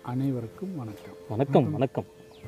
அனைவருக்கும் வணக்கம் வணக்கம் வணக்கம்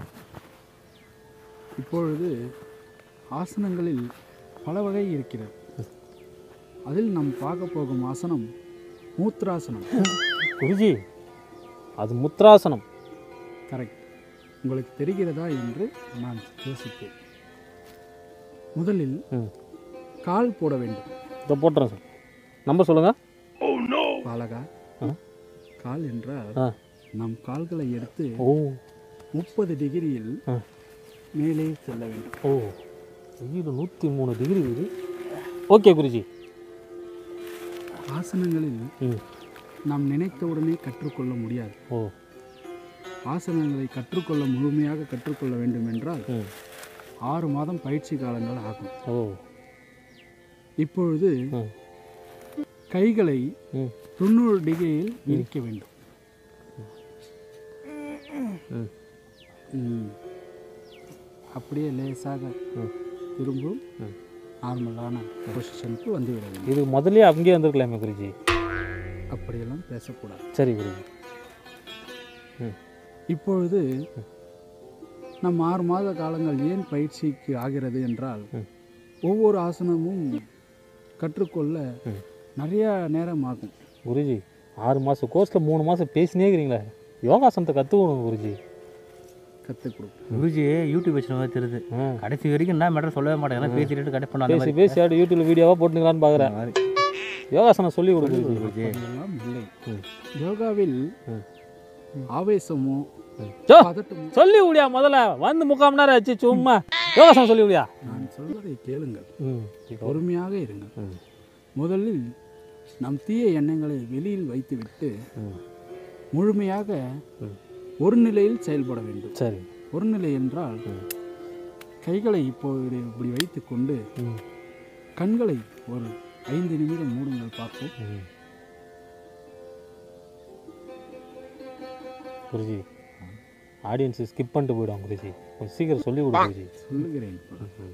இப்பொழுது ஆசனங்களில் பல வகை இருக்கிறது அதில் நாம் பார்க்க போகும் ஆசனம் மூத்ராசனம் குருஜி அது முத்ராசனம் கரெக்ட் உங்களுக்கு தெரிகிறதா என்று நான் யோசித்தேன் முதலில் ம் கால் போட வேண்டும் இதை போட்டுறேன் சார் நம்பர் சொல்லுங்கள் பாலகா ஆ. கால் என்றால் ஆ நம் கால்களை எடுத்து ஓ முப்பது டிகிரியில் ஆ மேலே செல்ல வேண்டும் ஓ வெயில் நூற்றி மூணு டிகிரி இது ஓகே குருஜி ஆசனங்களில் ம் நாம் நினைத்தவுடனே கற்றுக்கொள்ள முடியாது ஓ ஆசனங்களை கற்றுக்கொள்ள முழுமையாக கற்றுக்கொள்ள வேண்டும் என்றால் ம் ஆறு மாதம் பயிற்சி காலங்கள் ஆகும் ஓ இப்பொழுது ம் கைகளை ம் தொண்ணூறு டிகிரியில் விரிக்க வேண்டும் ம் ம். அப்படியே லேசாக ம் திரும்பும் ம் நார்மலான பொசிஷனுக்கு வந்து விட வேண்டும் இது முதல்லயே அங்கேயே வந்திருக்கலாமே குருஜி அப்படியெல்லாம் பேசக்கூடாது சரி குருஜி ம் இப்பொழுது நம் ஆறு மாத காலங்கள் ஏன் பயிற்சிக்கு ஆகிறது என்றால் ம் ஒவ்வொரு ஆசனமும் கற்றுக்கொள்ள ம் நிறைய நேரம் ஆகும் குருஜி ஆறு மாதம் கோர்ஸில் மூணு மாதம் பேசினே இருக்கிறீங்களே யோகாசனத்தை கற்றுக்கணும் குருஜி கற்றுக் கொடுக்கும் குருஜி யூடியூப் வச்சுருந்தா தெரியுது ஆ கடைசி வரைக்கும் என்ன மேட்டர் சொல்லவே மாட்டேன் ஏன்னா பேசிட்டு கடைசி பண்ண அந்த பேசி மாதிரி பேசி ஆடு யூடியூப்ல வீடியோவாக போட்டுங்களான்னு பார்க்குறேன் மாதிரி. யோகாசனம் சொல்லி கொடுங்க குருஜி குருஜி அதெல்லாம் இல்லை ம் யோகாவில் ம் ஆவேசமோ ம். சோ, பதட்டமோ சொல்லி விடியா முதல்ல வந்து முக்கால் மணி நேரம் ஆச்சு சும்மா யோகாசனம் சொல்லி விடியா நான் சொல்வதை கேளுங்கள் ம் பொறுமையாக இருங்கள் ம் முதலில் நம் தீய எண்ணங்களை வெளியில் வைத்துவிட்டு ம் முழுமையாக ம் ஒரு நிலையில் செயல்பட வேண்டும் சரி ஒரு நிலை என்றால் ம் கைகளை இப்போது இப்படி வைத்துக்கொண்டு ம் கண்களை ஒரு ஐந்து நிமிடம் மூடுங்கள் பார்ப்போம் ம் குருஜி ஆடியன்ஸ் ஸ்கிப் பண்ணிட்டு போயிடுவாங்க குருஜி கொஞ்சம் சீக்கிரம் சொல்லி கொடு குருஜி சொல்லுகிறேன் இப்பொழுது. ம்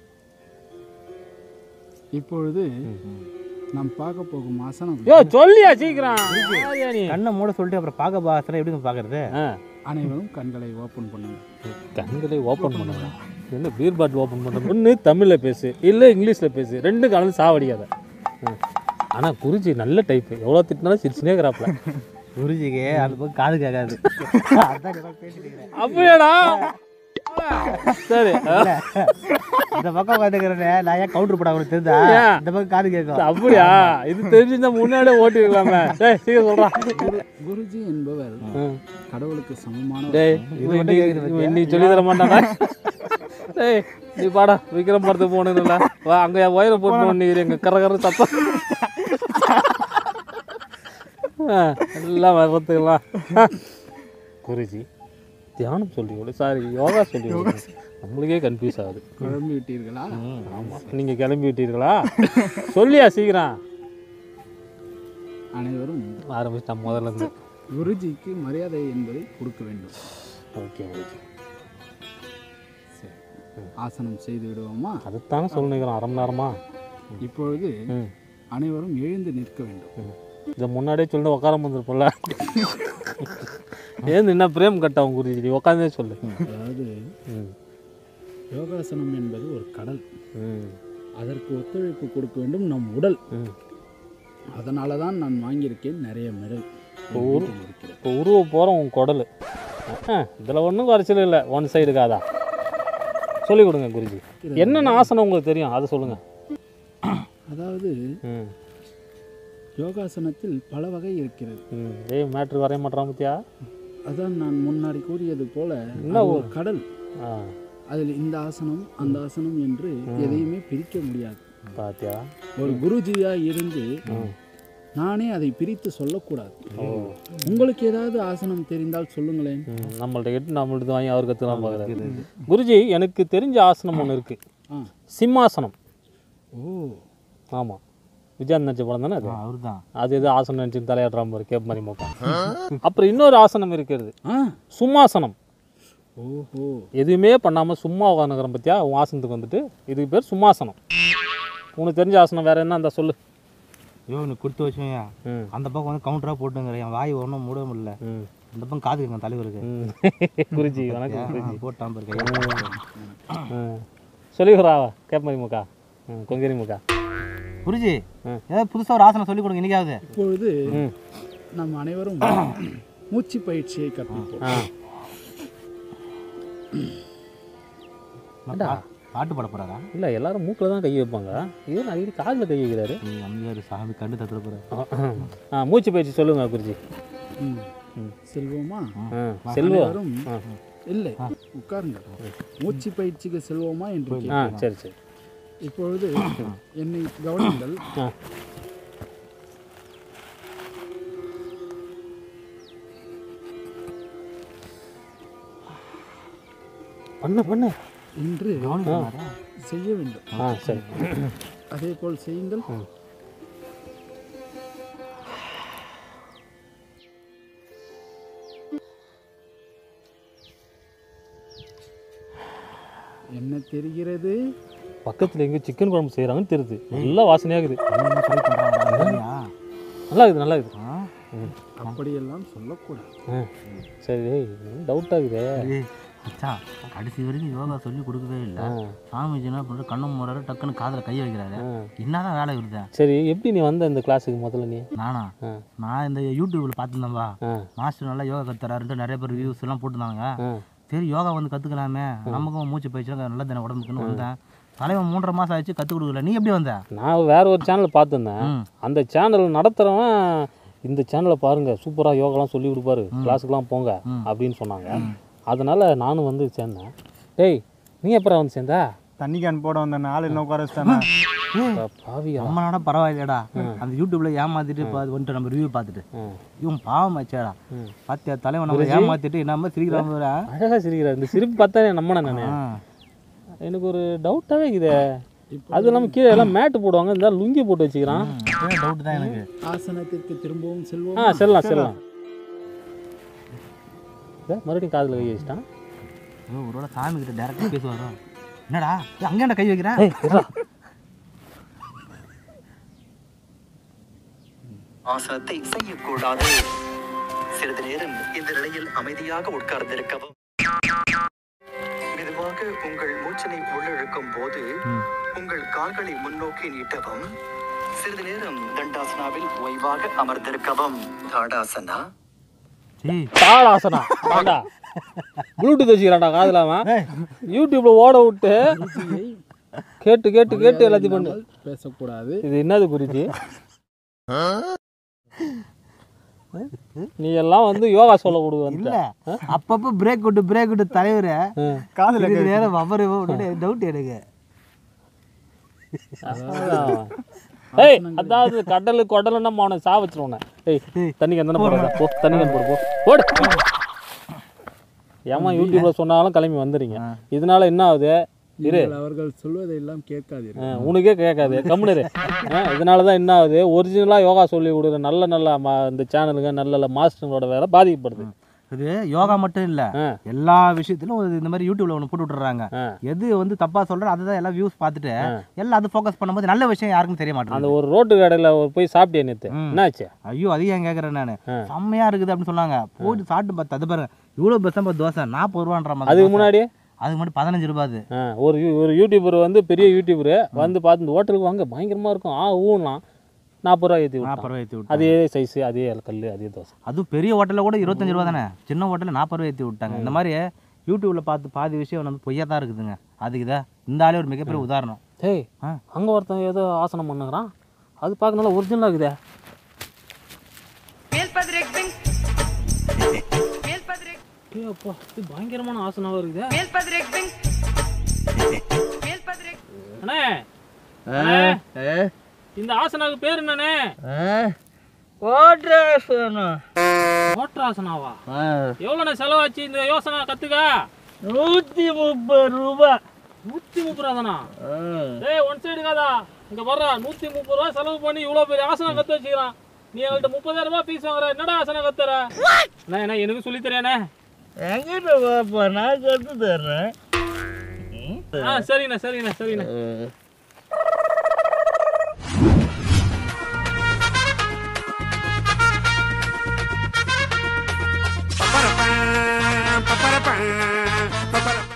இப்பொழுது நாம் பார்க்க போகும் ஆசனம் யோ சொல்லியா சீக்கிரம் ஆரியா நீ கண்ணை மூட சொல்லிட்டு அப்புறம் பார்க்க பாசன எப்படி பார்க்கறது ஆ அனைவரும் கண்களை ஓப்பன் பண்ணுங்கள் கண்களை ஓப்பன் பண்ணுங்க என்ன பீர் பாட்டில் ஓப்பன் பண்ணுற ஒன்று தமிழில் பேசு இல்லை இங்கிலீஷில் பேசு ரெண்டும் கலந்து சாவடிக்காத ஆனால் குருஜி நல்ல டைப்பு எவ்வளோ திட்டினாலும் சிரிச்சுனே இருக்கிறாப்ல குருஜிக்கு அந்த பக்கம் காது கேட்காது அதான் ஏதோ பேசிட்டு இருக்கிறேன். அப்படியாடா சரி ஆ. இந்த பக்கம் உட்காந்துக்கிறேன் நான் ஏன் கவுண்டர் போட அவனுக்கு தெரிஞ்சா ஏன்? இந்த பக்கம் காது கேட்கும் அப்படியா இது தெரிஞ்சிருந்தா முன்னாடியே ஓட்டிருக்கலாமே டேய் சீக்கிரம் சொல்றா குருஜி என்பவர் கடவுளுக்கு சமமான டேய் இவன் இன்னி இவன் இன்னி சொல்லி தர மாட்டானா டேய் நீ பாடா விக்ரம் படத்துக்கு போகணும்ல வா அங்கே ஒயரை போட்டு ஒன்று எங்க கர கர சத்தம் ஆ, எல்லாம் வர்றதுக்கலாம் குருஜி தியானம் சொல்லி கொடு சாரி யோகா சொல்லி கொடு நம்மளுக்கே கன்ஃபியூஸ் ஆகுது குழம்பு விட்டீர்களா ஆமாம் நீங்கள் கிளம்பி விட்டீர்களா சொல்லியா சீக்கிரம் அனைவரும் ஆரம்பிச்சிட்டேன் முதல்ல இருந்து குருஜிக்கு மரியாதை என்பதை கொடுக்க வேண்டும் ஓகே ஓகே சரி ஆசனம் செய்து விடுவோமா அதுதானே சொல்லிக்கிறோம் அரை மணி நேரமா இப்பொழுது ம் அனைவரும் எழுந்து நிற்க வேண்டும் ம். இதை முன்னாடியே சொல்லி உட்கார வந்திருப்போம்ல ஏன் என்ன பிரேம் கட்டாவும் குருஜி நீ உட்காந்தே சொல்லு அதாவது ம் யோகாசனம் என்பது ஒரு கடல் ம் அதற்கு ஒத்துழைப்பு கொடுக்க வேண்டும் நம் உடல் ம் அதனால தான் நான் வாங்கியிருக்கேன் நிறைய மெடல் ஒரு- இருக்கிறேன் இப்போ உருவ போகிறோம் உன் குடல் இதில் ஒன்றும் குறைச்சல் இல்லை ஒன் சைடு காதா சொல்லிக் கொடுங்க குருஜி என்னென்ன ஆசனம் உங்களுக்கு தெரியும் அதை சொல்லுங்கள் அதாவது ம் யோகாசனத்தில் பல வகை இருக்கிறது ம் ஏய் மேட்ரு வரைய மாட்டான் பத்தியா அதான் நான் முன்னாடி கூறியது போல என்ன அது ஒரு கடல் ஆ அதில் இந்த ஆசனம் அந்த ஆசனம் என்று எதையுமே பிரிக்க முடியாது பாத்தியா ஒரு குருஜியா இருந்து ம் நானே அதை பிரித்து சொல்லக்கூடாது ஓ உங்களுக்கு ஏதாவது ஆசனம் தெரிந்தால் சொல்லுங்களேன் ம், நம்மள்ட்ட கேட்டு நம்மள்ட்ட வாங்கி அவர் கற்றுலாம் பார்க்குறாரு குருஜி எனக்கு தெரிஞ்ச ஆசனம் ஒன்று இருக்குது ஆ சிம்மாசனம் ஓ ஆமாம் விஜயாந்த் நடிச்ச படம் தானே அது அவர் தான் அது எது ஆசனம் நினச்சி தலையாடுற மாதிரி கேப் மாதிரி மோக்கம் அப்புறம் இன்னொரு ஆசனம் இருக்கிறது ஆ சும்மாசனம் ஓஹோ எதுவுமே பண்ணாமல் சும்மா உட்காந்துக்கிறோம் பத்தியா உன் ஆசனத்துக்கு வந்துட்டு இதுக்கு பேர் சும்மாசனம் உனக்கு தெரிஞ்ச ஆசனம் வேற என்ன அந்த சொல்லு ஐயோ எனக்கு கொடுத்து வச்சோங்க ம் அந்த பக்கம் வந்து கவுண்டராக போட்டுங்கிற என் வாய் ஒன்றும் மூட முடியல ம் இந்த பக்கம் காது கேட்கும் தலைவருக்கு ம். குருஜி வணக்கம் குருஜி போட்டான் பாரு ம். சொல்லிக்கிறா கேப்பமரி முக்கா ம் கொங்கேரி முக்கா குருஜி ம். ஏதாவது புதுசா ஒரு ஆசனம் சொல்லி கொடுங்க இன்னைக்காவது இப்பொழுது ம் நம் அனைவரும் மூச்சு பயிற்சியை கற்பிப்போம் ஆ நான் பா- பாட்டு பாட போறாரா இல்லை எல்லாரும் மூக்கில் தான் கை வைப்பாங்க ஏன் அடிக்கடி காதில் கை வைக்கிறாரு நீ அம்மையார் சாமி கண்டு தத்துற போற ஆ மூச்சு பயிற்சி சொல்லுங்க குருஜி ம். ம். செல்வோமா ஆ செல்வம் அனைவரும் ஆ இல்லை உட்காருங்க மூச்சு பயிற்சிக்கு செல்வோமா என்று ஆ கேட்கிறேன். சரி சரி இப்பொழுது என்னை கவனிங்கள் ஆ பண்ணு பண்ணு இன்று கவனிக்கிறாரா? செய்ய வேண்டும் ஆ சரி அதே போல் செய்யுங்கள் ம். என்ன தெரிகிறது பக்கத்தில் எங்கே சிக்கன் குழம்பு செய்கிறாங்கன்னு தெரியுது நல்லா வாசனையாகுது என்ன try பண்றாங்கடா? இல்லையா? நல்லா இருக்குது நல்லா இருக்குது ஆ? அப்படியெல்லாம் சொல்லக்கூடாது ஆ சரி டவுட் ஆகுதே ஏய், மச்சான், கடைசி வரைக்கும் யோகா சொல்லி கொடுக்கவே இல்லை ஆ சாமிஜி என்ன பண்ற கண்ணு மூறாரு டக்குன்னு காதுல கை வைக்கிறாரு ஆ. என்னதான் வேலை வருது சரி எப்படி நீ வந்த இந்த கிளாஸுக்கு முதல்ல நீ நானா ஆ நான் இந்த யூடியூப்ல பார்த்துருந்தேன்பா ஆ மாஸ்டர் நல்லா யோகா கத்துறாருன்ட்டு நிறைய பேர் ரிவ்யூஸ் எல்லாம் போட்டுருந்தாங்க ஆ சரி யோகா வந்து கத்துக்கலாமே நமக்கும் மூச்சு பயிற்சி நல்ல தானே உடம்புக்குன்னு வந்தேன் தலைவன் மூன்றரை மாசம் ஆச்சு கத்து கொடுக்கல நீ எப்படி வந்த நான் வேற ஒரு சேனல் பார்த்துருந்தேன் ம். அந்த சேனல் நடத்துகிறவன் இந்த சேனலை பாருங்க சூப்பராக யோகாலாம் சொல்லி கொடுப்பாரு கிளாஸுக்குலாம் போங்க ம். அப்படின்னு சொன்னாங்க அதனால நானும் வந்து சேர்ந்தேன் டேய் நீ எப்பறம் வந்து சேர்ந்தா தண்ணி கேன் போட வந்த நாலு இன்னும் உட்கார வச்சிட்டானே அட பாவியா நம்ம நாடா பரவாயில்லையடா அந்த யூடியூப்ல ஏமாத்திட்டு இப்போ அது வந்துட்டு நம்ம ரிவ்யூ பார்த்துட்டு ம். இவன் பாவம் ஆச்சேடா ம். பாத்தியா தலைவன் நம்ம ஏமாத்திட்டு நம்ம சிரிக்கிறான் அழகா சிரிக்கிறார் இந்த சிரிப்பு பார்த்தா நம்பினேன் நான் எனக்கு ஒரு டவுட்டாகவே இருக்குதே அது இல்லாமல் கீழே எல்லாம் மேட்டு போடுவாங்க இந்த ஆள் லுங்கி போட்டு வச்சுக்கிறான் டவுட் தான் எனக்கு ஆசனத்திற்கு திரும்பவும் செல்வோம் ஆ செல்லலாம் செல்லலாம் இதோ மறுபடியும் காதில் கை வச்சிட்டான் ஐயோ, ஒருவேளை சாமி கிட்ட டேரக்டா பேசுவாரோ என்னடா ஏய், அங்கேண்டா கை வைக்கிறேன் ஏய் இருடா. ஆசனத்தை செய்யக்கூடாது சிறிது நேரம் இந்த நிலையில் அமைதியாக உட்கார்ந்திருக்கவும் மெதுவாக உங்கள் மூச்சினை உள்ளிழுக்கும் போது உங்கள் கால்களை முன்னோக்கி நீட்டவும் சிறிது நேரம் தண்டாசனாவில் ஓய்வாக அமர்ந்திருக்கவும் தாடாசனா ஏய் தாளாசனா வேண்டா ப்ளூடூத் வச்சுக்கிறான்டா காதில் அவன் யூடியூப்ல ஓட விட்டு கேட்டு கேட்டு கேட்டு எல்லாத்தையும் பண்ணு இல்லாமல் பேசக்கூடாது இது என்னது குறிச்சி நீ எல்லாம் வந்து யோகா சொல்ல கொடுக்க இல்ல அப்பப்போ பிரேக் விட்டு பிரேக் விட்டு தலைவர் காதுல இதுக்கு நேரம் அவரு டவுட் எனக்கு ஏய் அதாவது கடலு கொடலுன்னா அவனை சா வச்சிருவோனே ஏய் தண்ணி கந்தன போடுறா போ தண்ணி கந்து போடு போ போடு ஏமா யூடியூப்ல சொன்னாலும் கிளம்பி வந்துடுறீங்க இதனால என்ன ஆகுது இரு நீங்கள் அவர்கள் சொல்வதை எல்லாம் கேட்காதீர்கள் ஆ, உனக்கே கேட்காது கம்முனு இதனால தான் என்ன ஆகுது ஒரிஜினலாக யோகா சொல்லி கொடுக்குற நல்ல நல்ல மா இந்த சேனலுங்க நல்ல நல்ல மாஸ்டர்களோட வேலை பாதிக்கப்படுது இது யோகா மட்டும் இல்ல ஆ. எல்லா விஷயத்திலும் ஒரு இந்த மாதிரி யூடியூப்ல ஒன்று போட்டு விட்டுறாங்க ஆ. எது வந்து தப்பா சொல்ற அதுதான் எல்லாம் வியூஸ் பார்த்துட்டு எல்லாம் அது ஃபோக்கஸ் பண்ணும்போது நல்ல விஷயம் யாருக்கும் தெரிய அந்த மாட்டேங்குது ஒரு ரோட்டு கடையில் போய் சாப்பிட்டே நேற்று ம். என்னாச்சு ஐயோ அது ஏன் கேட்குறேன் நான் ஆ. செம்மையா இருக்குது அப்படின்னு சொன்னாங்க போயிட்டு சாப்பிட்டு பார்த்து அது பாருங்க இவ்வளோ பெருசாக தோசை நாற்பது ரூபான்ற மாதிரி அதுக்கு தோசை. முன்னாடி அதுக்கு முன்னாடி பதினஞ்சு ரூபா அது ஆ, ஒரு யூ- ஒரு யூடியூபர் வந்து பெரிய யூடியூபர் வந்து பார்த்து இந்த ஹோட்டலுக்கு வாங்க பயங்கரமாக இருக்கும் ஆ ஊனா நாற்பது ரூபா ஏற்றி நாற்பது விட்டான் ரூபா ஏற்றி விட்டாங்க அதே சைஸு அதே கல் அதே தோசை அதுவும் பெரிய ஹோட்டலில் கூட இருபத்தஞ்சு ரூபா தானே சின்ன ஹோட்டலில் நாற்பது ரூபா ஏற்றி விட்டாங்க இந்த மாதிரி யூடியூப்ல பார்த்து பாதி விஷயம் வந்து பொய்யா தான் இருக்குதுங்க அதுக்கு இதை இந்த ஆளே ஒரு மிகப்பெரிய உதாரணம் டேய் ஆ. அங்கே ஒருத்தன் ஏதோ ஆசனம் பண்ணுகிறான் அது பார்க்க நல்லா ஒரிஜினலாக இருக்குதே Meelpadrek Singh. Meelpadrek. ஏய் அப்பா இது பயங்கரமான ஆசனாவாக இருக்குதே Meelpadrek Singh. Meelpadrek. அண்ணே அண்ணே, இந்த ஆசனாவுக்கு பேர் என்னண்ணே ஓட்ராசனாவா எவ்வளோண்ணே செலவாச்சு இந்த யோசனை கற்றுக்க நூற்றி முப்பது ரூபா நூற்றி முப்பது ரூபா தானா டேய் ஒன் சைடு காதா இங்கே வர்றா நூற்றி முப்பது ரூபா செலவு பண்ணி இவ்வளோ பெரிய ஆசனம் கற்று வச்சுக்கிறான் நீ எங்கள்கிட்ட முப்பதாயிரம் ரூபாய் ஃபீஸ் வாங்குற என்னடா ஆசனம் கத்துற அண்ணா என்ன எனக்கு சொல்லி தரேனே எங்கிட்ட பாப்பா நான் கற்று தர்றேன் ஆ சரிண்ணே சரிண்ணே சரிண்ணே பம், பபரம்.